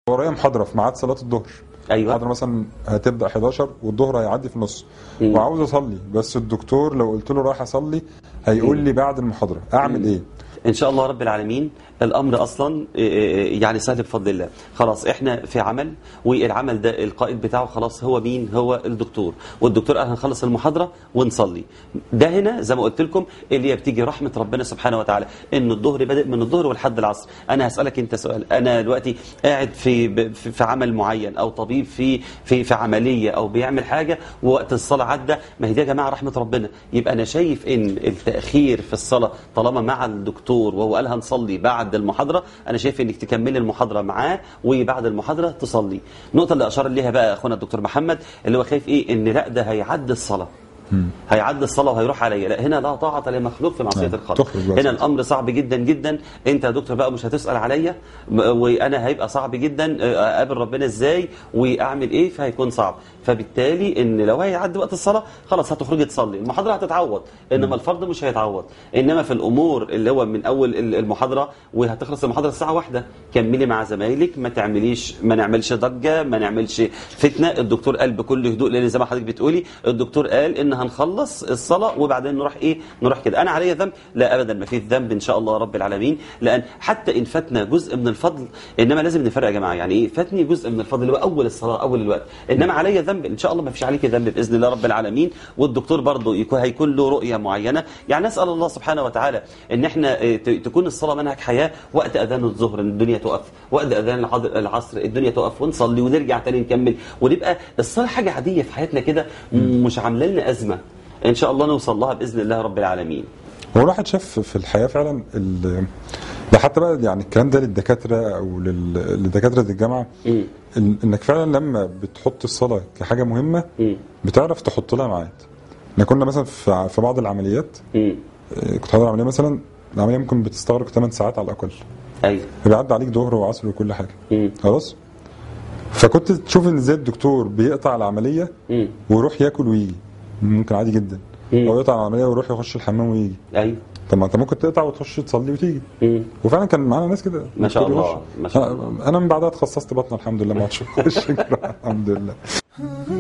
ورايا محاضره في ميعاد صلاه الظهر ايوه المحاضره مثلا هتبدا 11 والظهر هيعدي في النص مم. وعاوز اصلي بس الدكتور لو قلت له رايح اصلي هيقول لي بعد المحاضره اعمل ايه ان شاء الله رب العالمين الامر اصلا إيه، يعني سهل بفضل الله خلاص احنا في عمل والعمل ده القائد بتاعه خلاص هو مين هو الدكتور والدكتور قال هنخلص المحاضره ونصلي ده هنا زي ما قلت لكم اللي هي بتيجي رحمه ربنا سبحانه وتعالى ان الظهر بادئ من الظهر ولحد العصر انا هسالك انت سؤال انا دلوقتي قاعد في ب- في في عمل معين او طبيب في في في عمليه او بيعمل حاجه ووقت الصلاه عدى ما هي دي يا جماعه رحمه ربنا يبقى انا شايف ان التاخير في الصلاه طالما مع الدكتور وهو قال هنصلي بعد المحاضره انا شايف انك تكملي المحاضره معاه وبعد المحاضره تصلي النقطه اللي اشار ليها بقى اخونا الدكتور محمد اللي هو خايف ايه ان لا ده هيعدي الصلاه هيعدي الصلاه وهيروح عليا لا هنا لا طاعه لمخلوق في معصيه آه، الخالق تخرج بقى هنا الامر صعب جدا جدا انت يا دكتور بقى مش هتسال عليا م- وانا هيبقى صعب جدا آه، اقابل ربنا ازاي واعمل ايه فهيكون صعب فبالتالي ان لو هيعدي وقت الصلاه خلاص هتخرجي تصلي المحاضره هتتعوض انما الفرض مش هيتعوض انما في الامور اللي هو من اول ال- المحاضره وهتخلص المحاضره الساعه واحدة كملي مع زمايلك ما تعمليش ما نعملش ضجه ما نعملش فتنه الدكتور قال بكل هدوء لان زي ما حضرتك بتقولي الدكتور قال ان هنخلص الصلاه وبعدين نروح ايه نروح كده انا عليا ذنب لا ابدا ما فيش ذنب ان شاء الله رب العالمين لان حتى ان فاتنا جزء من الفضل انما لازم نفرق يا جماعه يعني ايه فاتني جزء من الفضل اللي هو اول الصلاه اول الوقت انما عليا ذنب ان شاء الله ما فيش عليك ذنب باذن الله رب العالمين والدكتور برضه يكون هيكون له رؤيه معينه يعني نسال الله سبحانه وتعالى ان احنا اه، ت- تكون الصلاه منهج حياه وقت اذان الظهر الدنيا تقف وقت اذان العض- العصر الدنيا تقف ونصلي ونرجع تاني نكمل ونبقى الصلاه حاجه عاديه في حياتنا كده م- مش عامله لنا ازمه ان شاء الله نوصل لها باذن الله رب العالمين هو الواحد شاف في الحياه فعلا ال- ده حتى بقى يعني الكلام ده للدكاتره او لل- لدكاتره الجامعه مم. إن- انك فعلا لما بتحط الصلاه كحاجه مهمه مم. بتعرف تحط لها ميعاد احنا كنا مثلا في في بعض العمليات مم. آه، كنت حاضر عمليه مثلا العمليه ممكن بتستغرق 8 ساعات على الاقل ايوه بيعدي عليك ظهر وعصر وكل حاجه مم. خلاص فكنت تشوف ان ازاي الدكتور بيقطع العمليه مم. ويروح ياكل ويجي ممكن عادي جدا مم. او يقطع العمليه ويروح يخش الحمام ويجي ايوه طب ما انت ممكن تقطع وتخش تصلي وتيجي مم. وفعلا كان معانا ناس كده ما شاء دكتور الله، يخش. ما شاء أنا- انا من بعدها اتخصصت بطن الحمد لله ما عادش بخش الحمد لله